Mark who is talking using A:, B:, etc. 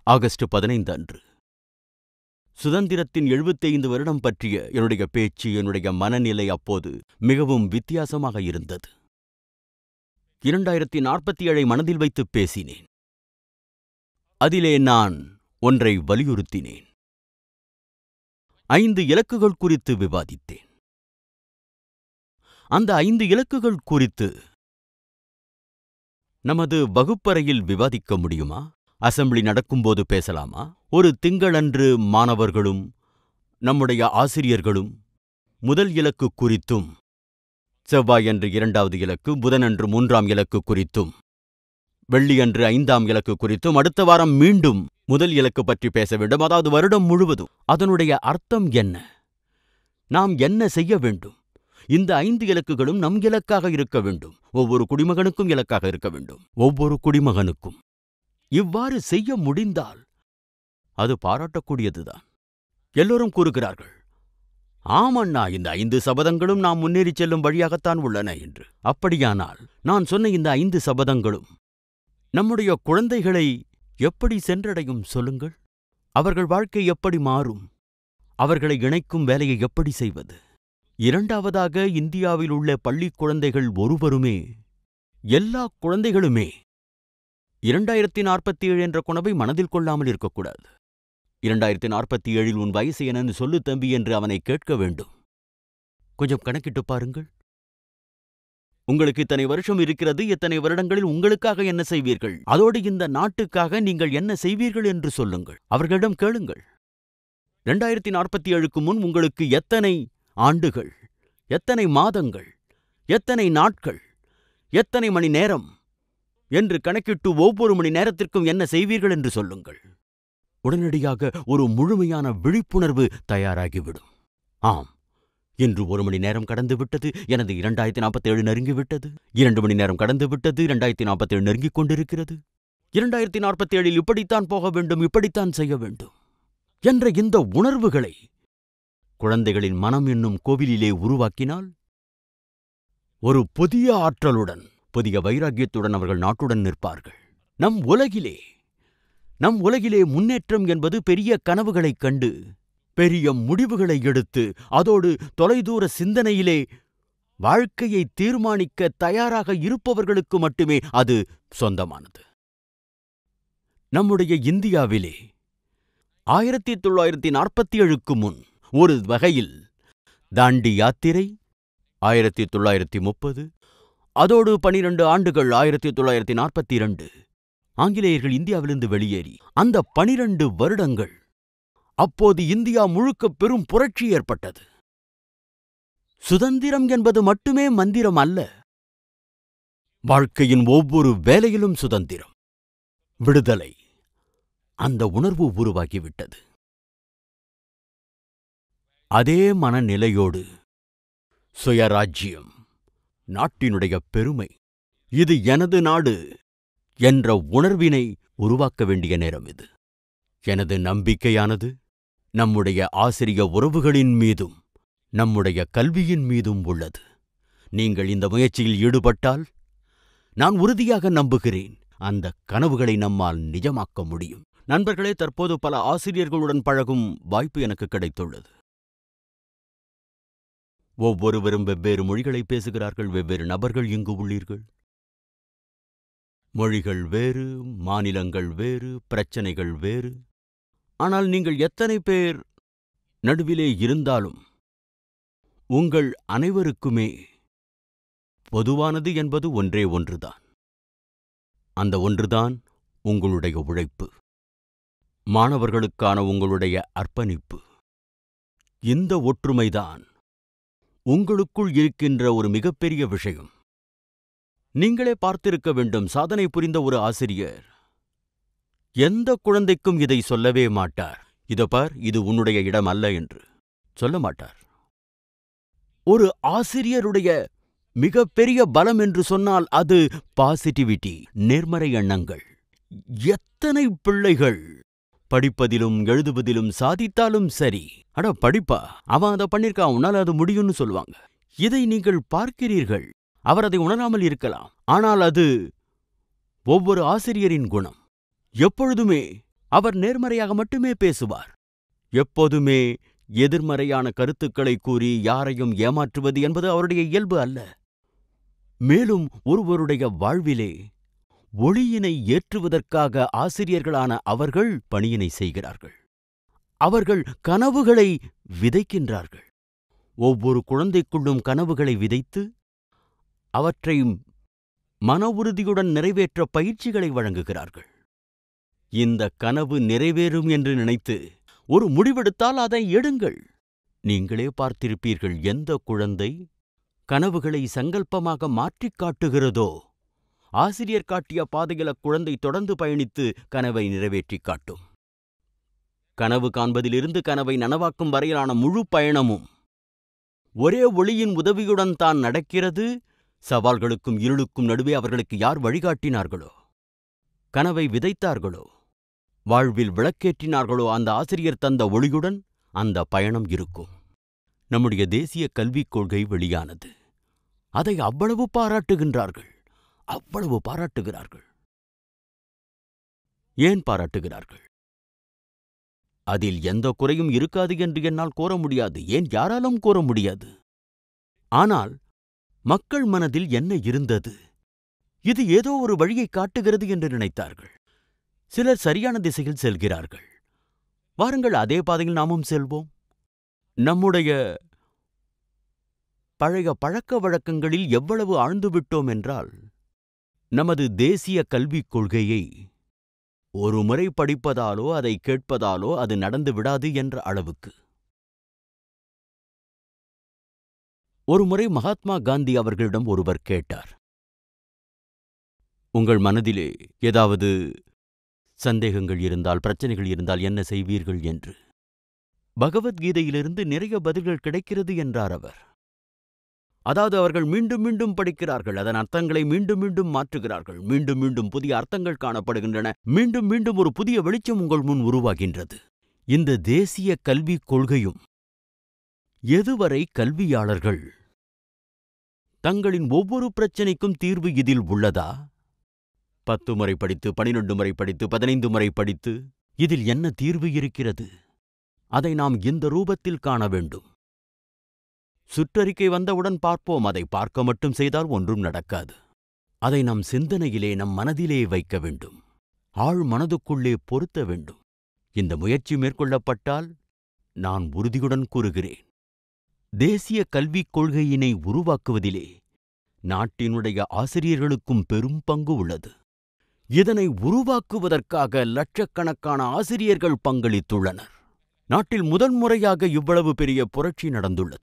A: August பதினைந்து அன்று சுதந்திரத்தின் எழுபத்தைந்து வருடம் பற்றிய என்னுடைய பேச்சு என்னுடைய மனநிலை அப்போது மிகவும் வித்தியாசமாக இருந்தது இரண்டாயிரத்தி நாற்பத்தி ஏழை மனதில் வைத்து பேசினேன் அதிலே நான் ஒன்றை வலியுறுத்தினேன் ஐந்து இலக்குகள் குறித்து விவாதித்தேன் அந்த ஐந்து இலக்குகள் குறித்து நமது வகுப்பறையில் விவாதிக்க முடியுமா அசெம்பிளி நடக்கும்போது பேசலாமா ஒரு திங்களன்று மாணவர்களும் நம்முடைய ஆசிரியர்களும் முதல் இலக்கு குறித்தும் செவ்வாயன்று இரண்டாவது இலக்கு புதனன்று மூன்றாம் இலக்கு குறித்தும் வெள்ளியன்று ஐந்தாம் இலக்கு குறித்தும் அடுத்த வாரம் மீண்டும் முதல் இலக்கு பற்றி பேச வேண்டும் அதாவது வருடம் முழுவதும் அதனுடைய அர்த்தம் என்ன நாம் என்ன செய்ய வேண்டும் இந்த ஐந்து இலக்குகளும் நம் இலக்காக இருக்க வேண்டும் ஒவ்வொரு குடிமகனுக்கும் இலக்காக இருக்க வேண்டும் ஒவ்வொரு குடிமகனுக்கும் இவ்வாறு செய்ய முடிந்தால் அது பாராட்டக்கூடியதுதான் எல்லோரும் கூறுகிறார்கள் ஆமண்ணா இந்த ஐந்து சபதங்களும் நாம் முன்னேறிச் செல்லும் வழியாகத்தான் உள்ளன என்று அப்படியானால் நான் சொன்ன இந்த ஐந்து சபதங்களும் நம்முடைய குழந்தைகளை எப்படி சென்றடையும் சொல்லுங்கள் அவர்கள் வாழ்க்கை எப்படி மாறும் அவர்களை இணைக்கும் வேலையை எப்படி செய்வது இரண்டாவதாக இந்தியாவில் உள்ள பள்ளிக் குழந்தைகள் ஒருவருமே எல்லா குழந்தைகளுமே இரண்டாயிரத்தி நாற்பத்தி ஏழு என்ற குணவை மனதில் கொள்ளாமல் இருக்கக்கூடாது இரண்டாயிரத்தி நாற்பத்தி ஏழில் உன் வயசு என்னன்னு சொல்லு தம்பி என்று அவனை கேட்க வேண்டும் கொஞ்சம் கணக்கிட்டு பாருங்கள் உங்களுக்கு இத்தனை வருஷம் இருக்கிறது இத்தனை வருடங்களில் உங்களுக்காக என்ன செய்வீர்கள் அதோடு இந்த நாட்டுக்காக நீங்கள் என்ன செய்வீர்கள் என்று சொல்லுங்கள் அவர்களிடம் கேளுங்கள் இரண்டாயிரத்தி நாற்பத்தி ஏழுக்கு முன் உங்களுக்கு எத்தனை ஆண்டுகள் எத்தனை மாதங்கள் எத்தனை நாட்கள் எத்தனை மணி நேரம் என்று கணக்கிட்டு ஒவ்வொரு மணி நேரத்திற்கும் என்ன செய்வீர்கள் என்று சொல்லுங்கள் உடனடியாக ஒரு முழுமையான விழிப்புணர்வு தயாராகிவிடும் ஆம் இன்று ஒரு மணி நேரம் கடந்து விட்டது எனது இரண்டாயிரத்தி நாற்பத்தி ஏழு நெருங்கிவிட்டது இரண்டு மணி நேரம் கடந்து விட்டது இரண்டாயிரத்தி நாற்பத்தி ஏழு நெருங்கிக் கொண்டிருக்கிறது இரண்டாயிரத்தி நாற்பத்தி ஏழில் இப்படித்தான் போக வேண்டும் இப்படித்தான் செய்ய வேண்டும் என்ற இந்த உணர்வுகளை குழந்தைகளின் மனம் என்னும் கோவிலிலே உருவாக்கினால் ஒரு புதிய ஆற்றலுடன் புதிய வைராக்கியத்துடன் அவர்கள் நாட்டுடன் நிற்பார்கள் நம் உலகிலே நம் உலகிலே முன்னேற்றம் என்பது பெரிய கனவுகளைக் கண்டு பெரிய முடிவுகளை எடுத்து அதோடு தொலைதூர சிந்தனையிலே வாழ்க்கையை தீர்மானிக்க தயாராக இருப்பவர்களுக்கு மட்டுமே அது சொந்தமானது நம்முடைய இந்தியாவிலே ஆயிரத்தி தொள்ளாயிரத்தி நாற்பத்தி ஏழுக்கு முன் ஒரு வகையில் தாண்டி யாத்திரை ஆயிரத்தி தொள்ளாயிரத்தி முப்பது அதோடு பனிரண்டு ஆண்டுகள் ஆயிரத்தி தொள்ளாயிரத்தி நாற்பத்தி இரண்டு ஆங்கிலேயர்கள் இந்தியாவிலிருந்து வெளியேறி அந்த பனிரண்டு வருடங்கள் அப்போது இந்தியா முழுக்க பெரும் புரட்சி ஏற்பட்டது சுதந்திரம் என்பது மட்டுமே மந்திரம் அல்ல வாழ்க்கையின் ஒவ்வொரு வேலையிலும் சுதந்திரம் விடுதலை அந்த உணர்வு உருவாகிவிட்டது அதே மனநிலையோடு சுயராஜ்யம் நாட்டினுடைய பெருமை இது எனது நாடு என்ற உணர்வினை உருவாக்க வேண்டிய நேரம் இது எனது நம்பிக்கையானது நம்முடைய ஆசிரிய உறவுகளின் மீதும் நம்முடைய கல்வியின் மீதும் உள்ளது நீங்கள் இந்த முயற்சியில் ஈடுபட்டால் நான் உறுதியாக நம்புகிறேன் அந்த கனவுகளை நம்மால் நிஜமாக்க முடியும் நண்பர்களே தற்போது பல ஆசிரியர்களுடன் பழகும் வாய்ப்பு எனக்கு கிடைத்துள்ளது ஒவ்வொருவரும் வெவ்வேறு மொழிகளை பேசுகிறார்கள் வெவ்வேறு நபர்கள் இங்கு உள்ளீர்கள் மொழிகள் வேறு மாநிலங்கள் வேறு பிரச்சனைகள் வேறு ஆனால் நீங்கள் எத்தனை பேர் நடுவிலே இருந்தாலும் உங்கள் அனைவருக்குமே பொதுவானது என்பது ஒன்றே ஒன்றுதான் அந்த ஒன்றுதான் உங்களுடைய உழைப்பு மாணவர்களுக்கான உங்களுடைய அர்ப்பணிப்பு இந்த ஒற்றுமைதான் உங்களுக்குள் இருக்கின்ற ஒரு மிகப்பெரிய விஷயம் நீங்களே பார்த்திருக்க வேண்டும் சாதனை புரிந்த ஒரு ஆசிரியர் எந்த குழந்தைக்கும் இதை சொல்லவே மாட்டார் இதோ பார் இது உன்னுடைய இடம் அல்ல என்று சொல்ல மாட்டார் ஒரு ஆசிரியருடைய மிகப்பெரிய பலம் என்று சொன்னால் அது பாசிட்டிவிட்டி நேர்மறை எண்ணங்கள் எத்தனை பிள்ளைகள் படிப்பதிலும் எழுதுவதிலும் சாதித்தாலும் சரி அட படிப்பா அவன் அதை பண்ணிருக்கான் உன்னால் அது முடியும்னு சொல்லுவாங்க இதை நீங்கள் பார்க்கிறீர்கள் அவர் அதை உணராமல் இருக்கலாம் ஆனால் அது ஒவ்வொரு ஆசிரியரின் குணம் எப்பொழுதுமே அவர் நேர்மறையாக மட்டுமே பேசுவார் எப்போதுமே எதிர்மறையான கருத்துக்களை கூறி யாரையும் ஏமாற்றுவது என்பது அவருடைய இயல்பு அல்ல மேலும் ஒருவருடைய வாழ்விலே ஒளியினை ஏற்றுவதற்காக ஆசிரியர்களான அவர்கள் பணியினை செய்கிறார்கள் அவர்கள் கனவுகளை விதைக்கின்றார்கள் ஒவ்வொரு குழந்தைக்குள்ளும் கனவுகளை விதைத்து அவற்றை மன உறுதியுடன் நிறைவேற்ற பயிற்சிகளை வழங்குகிறார்கள் இந்த கனவு நிறைவேறும் என்று நினைத்து ஒரு முடிவெடுத்தால் அதை எடுங்கள் நீங்களே பார்த்திருப்பீர்கள் எந்த குழந்தை கனவுகளை சங்கல்பமாக மாற்றிக் காட்டுகிறதோ ஆசிரியர் காட்டிய பாதையில் அக்குழந்தை தொடர்ந்து பயணித்து கனவை நிறைவேற்றிக் காட்டும் கனவு காண்பதிலிருந்து கனவை நனவாக்கும் வரையிலான முழு பயணமும் ஒரே ஒளியின் உதவியுடன் தான் நடக்கிறது சவால்களுக்கும் இருளுக்கும் நடுவே அவர்களுக்கு யார் வழிகாட்டினார்களோ கனவை விதைத்தார்களோ வாழ்வில் விளக்கேற்றினார்களோ அந்த ஆசிரியர் தந்த ஒளியுடன் அந்த பயணம் இருக்கும் நம்முடைய தேசிய கல்விக் கொள்கை வெளியானது அதை அவ்வளவு பாராட்டுகின்றார்கள் அவ்வளவு பாராட்டுகிறார்கள் ஏன் பாராட்டுகிறார்கள் அதில் எந்த குறையும் இருக்காது என்று என்னால் கூற முடியாது ஏன் யாராலும் கூற முடியாது ஆனால் மக்கள் மனதில் என்ன இருந்தது இது ஏதோ ஒரு வழியை காட்டுகிறது என்று நினைத்தார்கள் சிலர் சரியான திசையில் செல்கிறார்கள் வாருங்கள் அதே பாதையில் நாமும் செல்வோம் நம்முடைய பழைய பழக்க வழக்கங்களில் எவ்வளவு ஆழ்ந்து விட்டோம் என்றால் நமது தேசிய கல்விக் கொள்கையை ஒரு முறை படிப்பதாலோ அதை கேட்பதாலோ அது நடந்து விடாது என்ற அளவுக்கு ஒரு முறை மகாத்மா காந்தி அவர்களிடம் ஒருவர் கேட்டார் உங்கள் மனதிலே ஏதாவது சந்தேகங்கள் இருந்தால் பிரச்சனைகள் இருந்தால் என்ன செய்வீர்கள் என்று பகவத்கீதையிலிருந்து நிறைய பதில்கள் கிடைக்கிறது என்றார் அவர் அதாவது அவர்கள் மீண்டும் மீண்டும் படிக்கிறார்கள் அதன் அர்த்தங்களை மீண்டும் மீண்டும் மாற்றுகிறார்கள் மீண்டும் மீண்டும் புதிய அர்த்தங்கள் காணப்படுகின்றன மீண்டும் மீண்டும் ஒரு புதிய வெளிச்சம் உங்கள் முன் உருவாகின்றது இந்த தேசிய கல்விக் கொள்கையும் எதுவரை கல்வியாளர்கள் தங்களின் ஒவ்வொரு பிரச்சனைக்கும் தீர்வு இதில் உள்ளதா பத்து முறை படித்து பனிரெண்டு முறை படித்து பதினைந்து முறை படித்து இதில் என்ன தீர்வு இருக்கிறது அதை நாம் இந்த ரூபத்தில் காண வேண்டும் சுற்றறிக்கை வந்தவுடன் பார்ப்போம் அதை பார்க்க மட்டும் செய்தால் ஒன்றும் நடக்காது அதை நம் சிந்தனையிலே நம் மனதிலே வைக்க வேண்டும் ஆழ் மனதுக்குள்ளே பொருத்த வேண்டும் இந்த முயற்சி மேற்கொள்ளப்பட்டால் நான் உறுதியுடன் கூறுகிறேன் தேசிய கல்விக் கொள்கையினை உருவாக்குவதிலே நாட்டினுடைய ஆசிரியர்களுக்கும் பெரும் பங்கு உள்ளது இதனை உருவாக்குவதற்காக லட்சக்கணக்கான ஆசிரியர்கள் பங்களித்துள்ளனர் நாட்டில் முதன்முறையாக இவ்வளவு பெரிய புரட்சி நடந்துள்ளது